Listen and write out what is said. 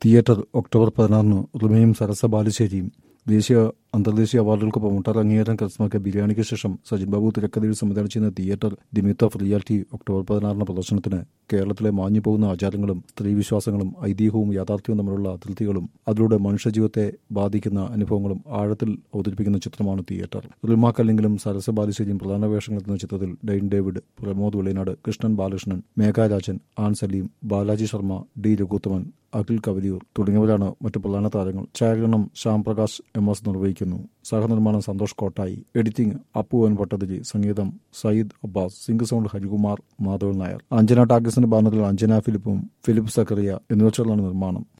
theatre October പതിനാറിന് റിമയും സരസ ബാലുശ്ശേരിയും ദേശീയ അന്തർദേശീയ അവാർഡുകൾക്കൊപ്പം മുട്ടാർ അംഗീകാരം കരസ്ഥമാക്കിയ ബിരിയാണിക്ക് ശേഷം സജിൻ ബാബു തിരക്കഥയിൽ സംവിധാനം ചെയ്യുന്ന theatre the myth of reality October പതിനാറിന് പ്രദർശനത്തിന് കേരളത്തിലെ മാഞ്ഞു പോകുന്ന ആചാരങ്ങളും സ്ത്രീവിശ്വാസങ്ങളും ഐതിഹ്യവും യാഥാർത്ഥ്യവും തമ്മിലുള്ള അതിർത്തികളും അതിലൂടെ മനുഷ്യജീവിതത്തെ ബാധിക്കുന്ന അനുഭവങ്ങളും ആഴത്തിൽ അവതരിപ്പിക്കുന്ന ചിത്രമാണ് തിയേറ്റർ റിമാക്കല്ലെങ്കിലും സരസ ബാലുശ്ശേരിയും പ്രധാന വേഷങ്ങളെത്തുന്ന ചിത്രത്തിൽ Dain David Pramod Velinad Krishnan Balakrishnan Megharajan Ann Saleem Balaji Sharma D Raghuthaman Akhil Kavaliyoor തുടങ്ങിയവരാണ് മറ്റു പ്രധാന താരങ്ങൾ ഛായാഗ്രഹണം ശ്യാം പ്രകാശ് എം എസ് നിർവഹിക്കുന്നു സഹനിർമ്മാണം സന്തോഷ് കോട്ടായി എഡിറ്റിംഗ് അപ്പു എൻ ഭട്ടതിരി സംഗീതം സയ്യിദ് അബ്ബാസ് സിംഗ് സൗണ്ട് ഹരികുമാർ മാധവൻ നായർ അഞ്ജന ടാക്കീസിന്റെ ബാനറിൽ അഞ്ജന ഫിലിപ്പും ഫിലിപ്പ് സക്കറിയ എന്നിവർ ചേർന്നാണ് നിർമ്മാണം